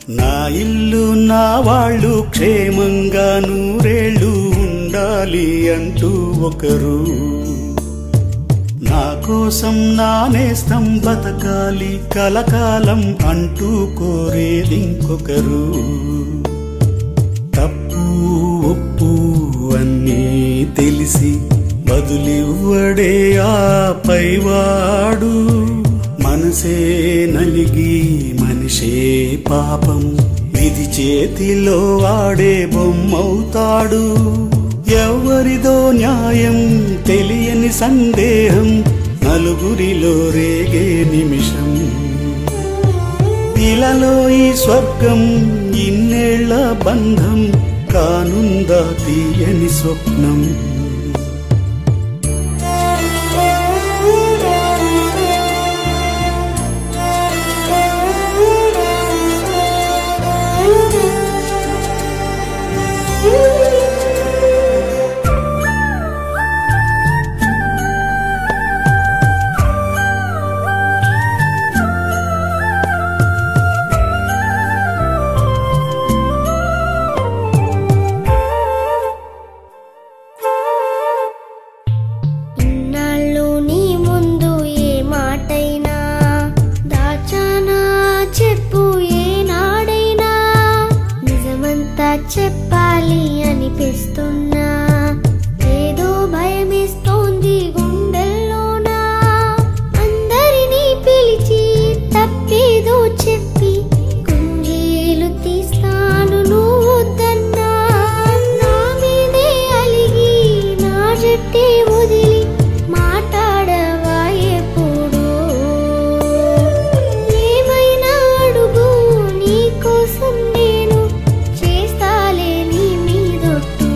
నా ఇల్లు నా వాళ్ళు క్షేమంగా నూరేళ్ళు ఉండాలి అంటూ ఒకరు నా కోసం నా నేస్తం బతకాలి కలకాలం అంటూ కోరేది ఇంకొకరు తప్పు ఒప్పు అన్నీ తెలిసి బదులివ్వడే ఆ పైవాడు మనసే నలిగి మనిషే పాపం విధి చేతిలో ఆడే బొమ్మవుతాడు ఎవరిదో న్యాయం తెలియని సందేహం నలుగురిలో రేగే నిమిషం ఇలాలో ఈ స్వర్గం ఇన్నేళ్ల బంధం కానుందా తీయని స్వప్నం ఇన్నాళ్ళు నీ ముందు ఏ మాటైనా దాచానా చెప్పు ఏనాడైనా నిజమంతా చెప్పాలి అనిపిస్తున్నా ఏదో భయమేస్తోంది గుండెల్లోనా అందరినీ పిలిచి తప్పేదో చెప్పి కుంజీలు తీస్తాను నువ్వు వద్దన్నా నా మీదే అలిగి నా జట్టే వదిలి మాట్లాడవా ఎప్పుడు ఏమైనా అడుగు నీ కోసం నేను చేస్తాలే నీ మీదొట్టు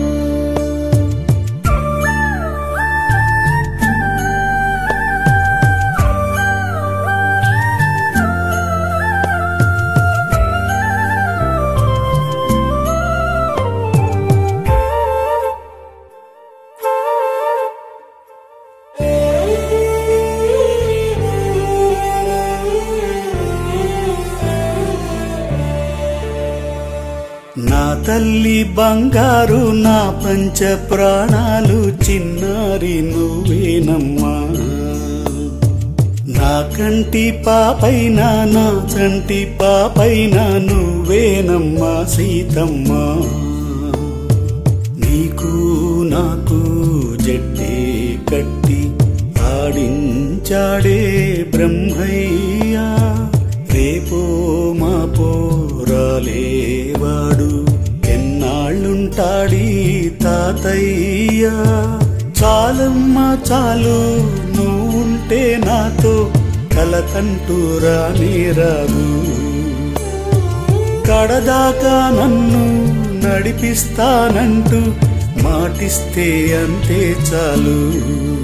నా తల్లి బంగారు నా పంచ ప్రాణాలు చిన్నారి నువ్వేనమ్మా నా కంటి పాపైన నా చంటి పాపైన నువ్వేనమ్మా సీతమ్మా నీకు నాకు జట్టే కట్టి ఆడించాడే బ్రహ్మయ్యా రేపో మా పోరాలేవాడు ఎన్నాళ్ళుంటాడీ తాతయ్యా చాలమ్మా చాలు నువ్వుంటే నాతో కలకంటూ రానే రాదు కడదాకా నన్ను నడిపిస్తానంటూ మాటిస్తే అంతే చాలు